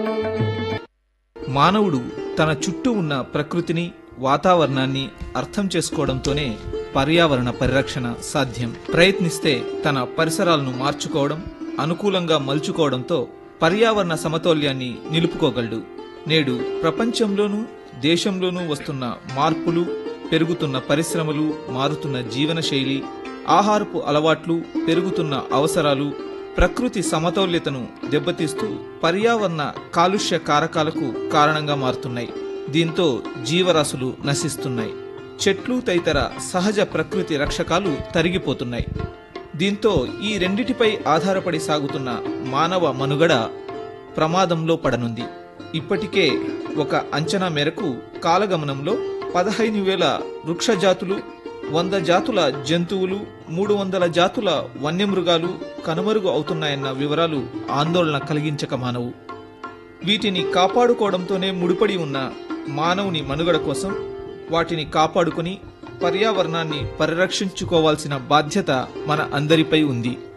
మానవుడు తన చుట్టూ ఉన్న ప్రకృతిని వాతావరణాన్ని అర్థం చేసుకోవడంతోనే పర్యావరణ పరిరక్షణ సాధ్యం ప్రయత్నిస్తే తన పరిసరాలను మార్చుకోవడం అనుకూలంగా మలుచుకోవడంతో పర్యావరణ సమతౌల్యాన్ని నిలుపుకోగలడు నేడు ప్రపంచంలోనూ దేశంలోనూ వస్తున్న మార్పులు పెరుగుతున్న పరిశ్రమలు మారుతున్న జీవనశైలి ఆహారపు అలవాట్లు పెరుగుతున్న అవసరాలు ప్రకృతి సమతౌల్యతను దెబ్బతీస్తూ పర్యావరణ కాలుష్య కారకాలకు కారణంగా మారుతున్నాయి దీంతో జీవరాశులు నశిస్తున్నాయి చెట్లు తదితర సహజ ప్రకృతి రక్షకాలు తరిగిపోతున్నాయి దీంతో ఈ రెండిటిపై ఆధారపడి సాగుతున్న మానవ మనుగడ ప్రమాదంలో పడనుంది ఇప్పటికే ఒక అంచనా మేరకు కాలగమనంలో పదహైదు వేల వృక్ష జాతులు వంద జాతుల జంతువులు మూడు వందల జాతుల వన్యమృగాలు కనుమరుగు అవుతున్నాయన్న వివరాలు ఆందోళన కలిగించక మానవు వీటిని కాపాడుకోవడంతోనే ముడిపడి ఉన్న మానవుని మనుగడ కోసం వాటిని కాపాడుకొని పర్యావరణాన్ని పరిరక్షించుకోవాల్సిన బాధ్యత మన అందరిపై ఉంది